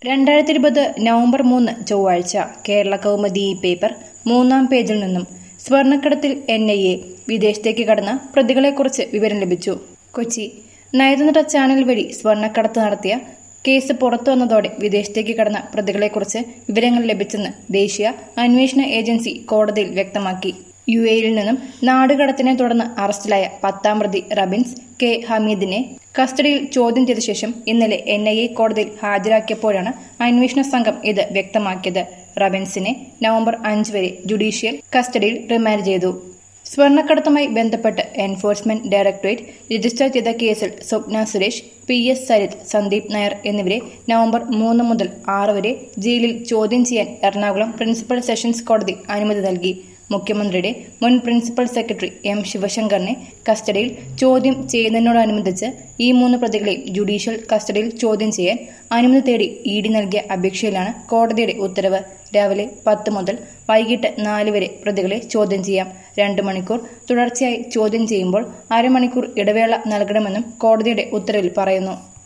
രണ്ടായിരത്തി ഇരുപത് നവംബർ മൂന്ന് ചൊവ്വാഴ്ച കേരള കൗമുദി പേപ്പർ മൂന്നാം പേജിൽ നിന്നും സ്വർണ്ണക്കടത്തിൽ എൻ ഐ എ വിദേശത്തേക്ക് കടന്ന പ്രതികളെക്കുറിച്ച് വിവരം ലഭിച്ചു കൊച്ചി നയതന്ത്ര ചാനൽ വഴി സ്വർണ്ണക്കടത്ത് നടത്തിയ കേസ് പുറത്തു വന്നതോടെ വിദേശത്തേക്ക് കടന്ന പ്രതികളെക്കുറിച്ച് വിവരങ്ങൾ ലഭിച്ചെന്ന് ദേശീയ അന്വേഷണ ഏജൻസി കോടതിയിൽ വ്യക്തമാക്കി യു എയിൽ നിന്നും നാടുകടത്തിനെ തുടർന്ന് അറസ്റ്റിലായ പത്താം പ്രതി റബിൻസ് കെ ഹമീദിനെ കസ്റ്റഡിയിൽ ചോദ്യം ചെയ്ത ശേഷം ഇന്നലെ എൻ ഐ എ കോടതിയിൽ ഹാജരാക്കിയപ്പോഴാണ് അന്വേഷണ സംഘം ഇത് വ്യക്തമാക്കിയത് റബിൻസിനെ നവംബർ അഞ്ച് വരെ ജുഡീഷ്യൽ കസ്റ്റഡിയിൽ റിമാൻഡ് ചെയ്തു സ്വർണ്ണക്കടത്തുമായി ബന്ധപ്പെട്ട് എൻഫോഴ്സ്മെന്റ് ഡയറക്ടറേറ്റ് രജിസ്റ്റർ ചെയ്ത കേസിൽ സ്വപ്ന സുരേഷ് പി എസ് സരിത് സന്ദീപ് നായർ എന്നിവരെ നവംബർ മൂന്ന് മുതൽ ആറ് വരെ ജയിലിൽ ചോദ്യം ചെയ്യാൻ എറണാകുളം പ്രിൻസിപ്പൽ സെഷൻസ് കോടതി അനുമതി നൽകി മുഖ്യമന്ത്രിയുടെ മുൻ പ്രിൻസിപ്പൽ സെക്രട്ടറി എം ശിവശങ്കറിനെ കസ്റ്റഡിയിൽ ചോദ്യം ചെയ്യുന്നതിനോടനുബന്ധിച്ച് ഈ മൂന്ന് പ്രതികളെയും ജുഡീഷ്യൽ കസ്റ്റഡിയിൽ ചോദ്യം ചെയ്യാൻ അനുമതി തേടി ഇ ഡി നൽകിയ അപേക്ഷയിലാണ് കോടതിയുടെ ഉത്തരവ് രാവിലെ പത്ത് മുതൽ വൈകിട്ട് നാല് വരെ പ്രതികളെ ചോദ്യം ചെയ്യാം രണ്ട് മണിക്കൂർ തുടർച്ചയായി ചോദ്യം ചെയ്യുമ്പോൾ അരമണിക്കൂർ ഇടവേള നൽകണമെന്നും കോടതിയുടെ ഉത്തരവിൽ പറയുന്നു